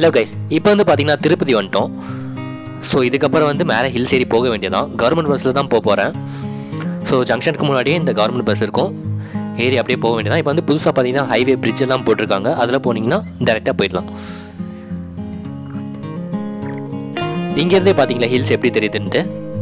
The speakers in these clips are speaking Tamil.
ஹலோ கைஸ் இப்போ வந்து பார்த்தீங்கன்னா திருப்பதி வந்துட்டோம் ஸோ இதுக்கப்புறம் வந்து மேலே ஹில்ஸ் ஏறி போக வேண்டியதான் கவர்மெண்ட் பஸ்ஸில் தான் போக போகிறேன் ஸோ ஜங்ஷனுக்கு முன்னாடியே இந்த கவர்மெண்ட் பஸ் இருக்கும் ஏறி அப்படியே போக வேண்டியதான் இப்போ வந்து புதுசாக பார்த்தீங்கன்னா ஹைவே பிரிட்ஜ் எல்லாம் போட்டிருக்காங்க அதில் போனீங்கன்னா டேரெக்டாக போயிடலாம் இங்கேருந்தே பார்த்தீங்களா ஹில்ஸ் எப்படி தெரியுதுன்ட்டு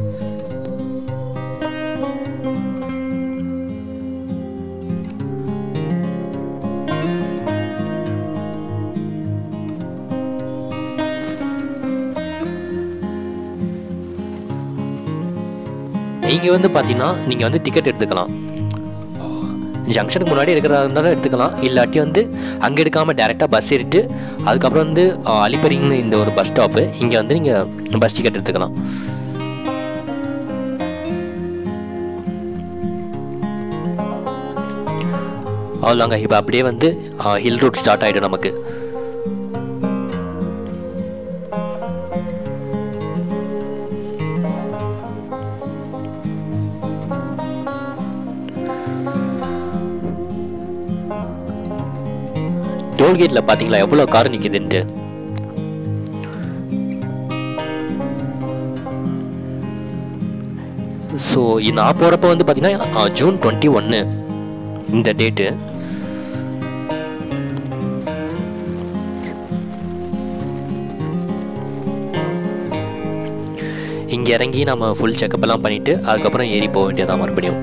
இங்கே வந்து பார்த்தீங்கன்னா நீங்கள் வந்து டிக்கெட் எடுத்துக்கலாம் ஜங்ஷனுக்கு முன்னாடி எடுக்கிறதா இருந்தாலும் எடுத்துக்கலாம் இல்லாட்டி வந்து அங்கே எடுக்காமல் டேரெக்டாக பஸ் ஏறிட்டு அதுக்கப்புறம் வந்து அஹ், அலிப்பரிங்னு இந்த ஒரு பஸ் ஸ்டாப்பு இங்கே வந்து நீங்கள் பஸ் டிக்கெட் எடுத்துக்கலாம் அவ்வளோங்க இப்போ அப்படியே வந்து ஹில் ரூட் ஸ்டார்ட் ஆகிடும் நமக்கு டோல்கேட்டில் பார்த்தீங்களா எவ்வளோ கார் நிற்கிதுன்ட்டு ஸோ நான் போகிறப்ப வந்து பார்த்தீங்கன்னா ஜூன் டுவெண்ட்டி ஒன்று இந்த டேட்டு இங்கே இறங்கி நம்ம ஃபுல் செக்கப் எல்லாம் பண்ணிவிட்டு அதுக்கப்புறம் ஏறி போக வேண்டியதான் மறுபடியும்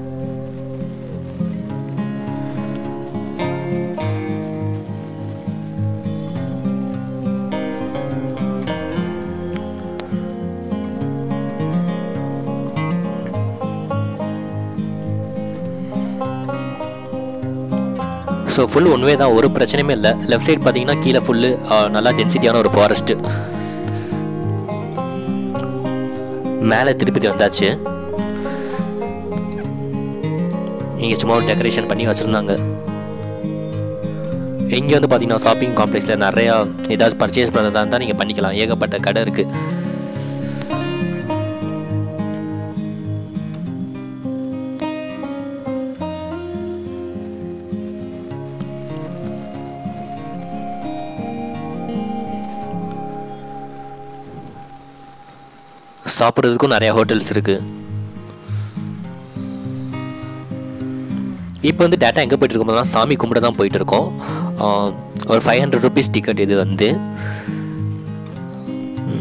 ஸோ ஃபுல் ஒன்வே தான் ஒரு பிரச்சனையுமே இல்லை லெஃப்ட் சைடு பார்த்தீங்கன்னா கீழே ஃபுல்லு நல்லா டென்சிட்டியான ஒரு ஃபாரஸ்ட்டு மேலே திருப்பதி வந்தாச்சு இங்கே சும்மா ஒரு டெக்கரேஷன் பண்ணி வச்சுருந்தாங்க இங்கே வந்து பார்த்தீங்கன்னா ஷாப்பிங் காம்ப்ளெக்ஸில் நிறையா ஏதாவது பர்ச்சேஸ் பண்ணுறதா இருந்தால் நீங்கள் பண்ணிக்கலாம் ஏகப்பட்ட கடை இருக்குது சாப்பிட்றதுக்கும் நிறைய ஹோட்டல்ஸ் இருக்குது இப்போ வந்து டேட்டா எங்கே போயிட்டு இருக்கோம்னா சாமி கும்பிட தான் போயிட்டு இருக்கோம் ஆஹ், ஒரு ஃபைவ் ஹண்ட்ரட் ருபீஸ் டிக்கெட் இது வந்து ம்.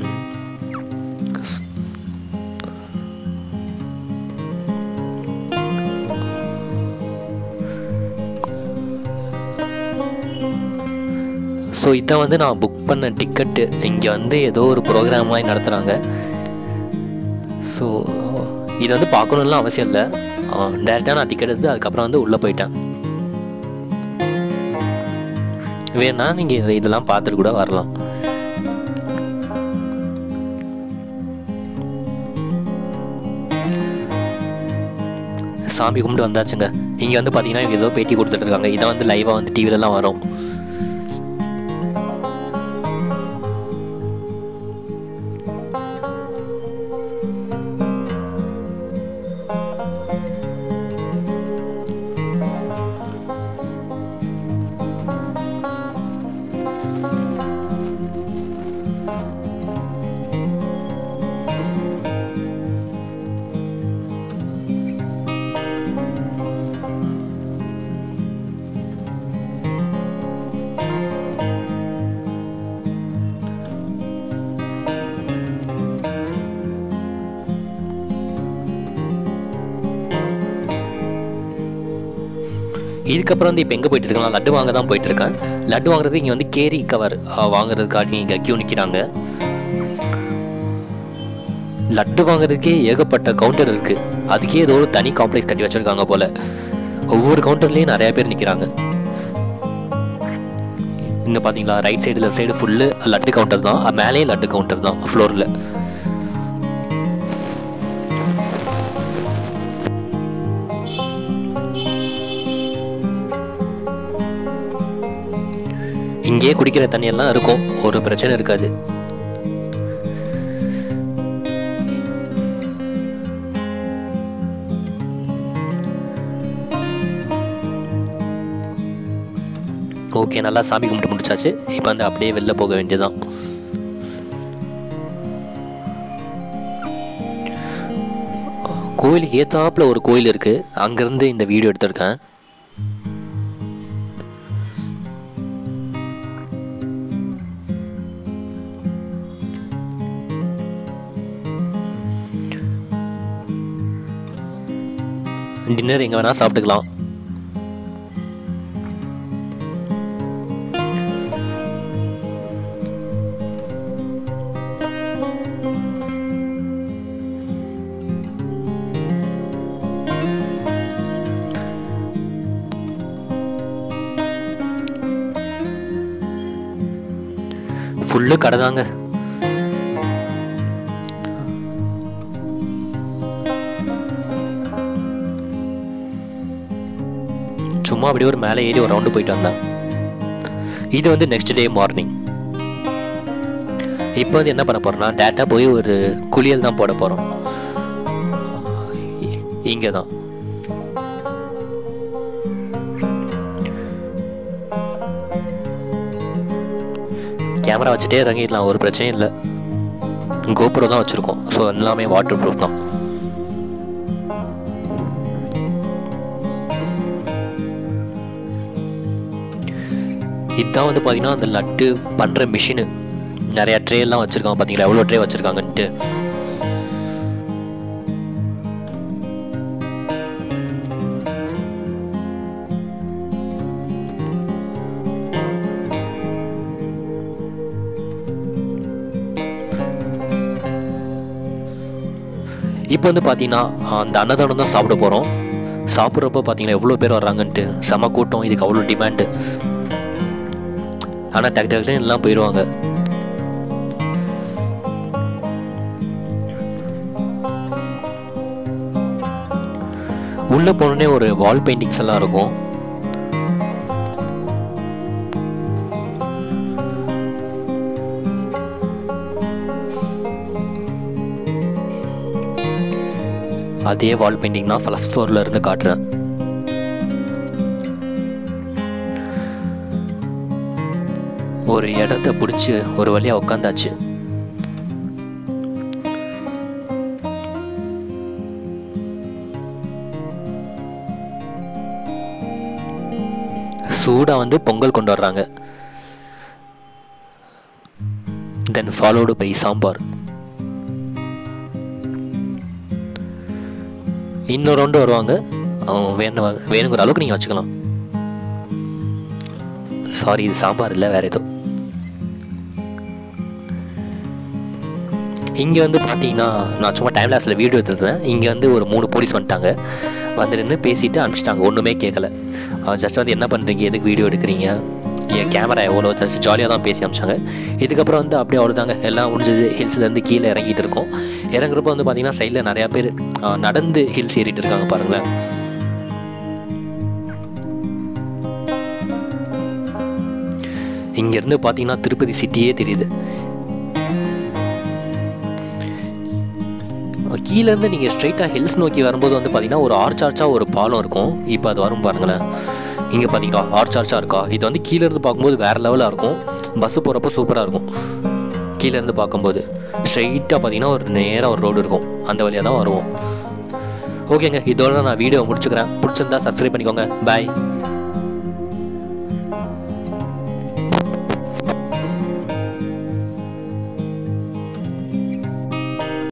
ஸோ இதை வந்து நான் புக் பண்ண டிக்கெட்டு இங்கே வந்து ஏதோ ஒரு ப்ரோக்ராம் மாதிரி நடத்துகிறாங்க ஸோ இது வந்து பார்க்கணும்லாம் அவசியம் இல்லை டேரெக்டாக நான் டிக்கெட் எடுத்து அதுக்கப்புறம் வந்து உள்ளே போயிட்டேன் வேணா நீங்கள் இதெல்லாம் பார்த்துட்டு கூட வரலாம் சாமி கும்பிட்டு வந்தாச்சுங்க இங்கே வந்து பார்த்தீங்கன்னா இவங்க ஏதோ பேட்டி கொடுத்துட்டு இருக்காங்க இதை வந்து லைவாக வந்து டிவிலலாம் வரும் இதுக்கப்புறம் வந்து இப்போ எங்கே போயிட்டு இருக்கேன் லட்டு வாங்க தான் போயிட்டு இருக்கேன் லட்டு வாங்குறது இங்கே வந்து கேரி கவர் வாங்குறதுக்காக இங்கே கியூ நிற்கிறாங்க லட்டு வாங்குறதுக்கே ஏகப்பட்ட கவுண்டர் இருக்குது அதுக்கே ஏதோ ஒரு தனி காம்ப்ளெக்ஸ் கட்டி வச்சுருக்காங்க போல் ஒவ்வொரு கவுண்டர்லேயும் நிறையா பேர் நிற்கிறாங்க இங்கே பார்த்தீங்களா right side left side full laddu counter தான் மேலேயே லட்டு கவுண்டர் தான் ஃப்ளோரில் இங்கேயே குடிக்கிற தண்ணியெல்லாம் இருக்கும் ஒரு பிரச்சனை இருக்காது ஓகே நல்லா சாமி கும்பிட்டு முடிச்சாச்சு இப்போ வந்து அப்படியே வெளில போக வேண்டியதுதான் கோயிலுக்கு ஏத்தாப்புல ஒரு கோயில் இருக்குது அங்கேருந்து இந்த வீடியோ எடுத்திருக்கேன் டின்னர் எங்கே வேணால் சாப்பிட்டுக்கலாம் ஃபுல்லு கடை தாங்க சும்மா அப்படியே ஒரு மேலே ஏறி ஒரு ரவுண்டு போயிட்டு வந்தேன் இது வந்து நெக்ஸ்ட் டே மார்னிங் இப்போ வந்து என்ன பண்ண போகிறோம்னா டேட்டா போய் ஒரு குளியல் தான் போட போகிறோம் இங்கே தான் கேமரா வச்சுட்டே இறங்கிடலாம் ஒரு பிரச்சனையும் இல்லை கோபுரம் தான் வச்சுருக்கோம் ஸோ எல்லாமே வாட்டர் ப்ரூஃப் தான் இதுதான் வந்து பார்த்தீங்கன்னா அந்த லட்டு பண்ணுற மிஷினு நிறையா ட்ரே எல்லாம் வச்சுருக்காங்க பார்த்தீங்களா எவ்வளோ ட்ரே வச்சுருக்காங்கன்ட்டு இப்போ வந்து பார்த்தீங்கன்னா அந்த அன்னதானம் தான் சாப்பிட போகிறோம் சாப்பிட்றப்போ பார்த்தீங்கன்னா எவ்வளோ பேர் வர்றாங்கன்ட்டு செம கூட்டம் இதுக்கு அவ்வளோ டிமாண்டு ஆனால் டக்கு டக்குன்னு எல்லாம் போயிடுவாங்க உள்ளே போனோடனே ஒரு வால் பெயிண்டிங்ஸ் எல்லாம் இருக்கும் அதே வால் பெயிண்டிங் தான் ஃபர்ஸ்ட் ஃப்ளோரில் இருந்து காட்டுறேன் ஒரு இடத்த பிடிச்சி ஒரு வழியாக உட்காந்தாச்சு சூடாக வந்து பொங்கல் கொண்டு வர்றாங்க தென் ஃபாலோடு பை சாம்பார் இன்னொரு ரவுண்டு வருவாங்க அவங்க வேணும் வேணுங்கிற அளவுக்கு நீங்கள் வச்சுக்கலாம் சாரி இது சாம்பார் இல்லை வேறு ஏதோ இங்கே வந்து பார்த்தீங்கன்னா நான் சும்மா டைம் லாஸில் வீடியோ எடுத்துருந்தேன் இங்கே வந்து ஒரு மூணு போலீஸ் வந்துட்டாங்க வந்து நின்று பேசிட்டு அனுப்பிச்சிட்டாங்க ஒன்றுமே கேட்கல ஜஸ்ட் வந்து என்ன பண்ணுறீங்க எதுக்கு வீடியோ எடுக்கிறீங்க என் கேமரா எவ்வளோ ஜஸ்ட் ஜாலியாக தான் பேசி அனுப்பிச்சாங்க இதுக்கப்புறம் வந்து அப்படியே அவ்வளோதாங்க எல்லாம் முடிஞ்சது ஹில்ஸ்லேருந்து கீழே இறங்கிட்டு இருக்கோம் இறங்குறப்ப வந்து பார்த்தீங்கன்னா சைடில் நிறையா பேர் ஆ, நடந்து ஹில்ஸ் ஏறிட்டு இருக்காங்க பாருங்களேன் இங்கேருந்து பார்த்தீங்கன்னா திருப்பதி சிட்டியே தெரியுது கீழேருந்து நீங்கள் ஸ்ட்ரைட்டாக ஹில்ஸ் நோக்கி வரும்போது வந்து பார்த்தீங்கன்னா ஒரு ஆர்ச் ஆர்ச்சாக ஒரு பாலம் இருக்கும் இப்போ அது வரும் பாருங்களேன் இங்கே பார்த்தீங்கன்னா ஆர்ச் ஆர்ச்சாக இருக்கா இது வந்து கீழேருந்து பார்க்கும்போது வேறு லெவலாக இருக்கும் பஸ்ஸு போகிறப்ப சூப்பராக இருக்கும் கீழேருந்து பார்க்கும்போது ஸ்ட்ரைட்டாக பார்த்தீங்கன்னா ஒரு நேராக ஒரு ரோடு இருக்கும் அந்த வழியாக தான் வருவோம் ஓகேங்க இதோட நான் வீடியோ முடிச்சுக்கிறேன் பிடிச்சிருந்தா சப்ஸ்கிரைப் பண்ணிக்கோங்க பாய்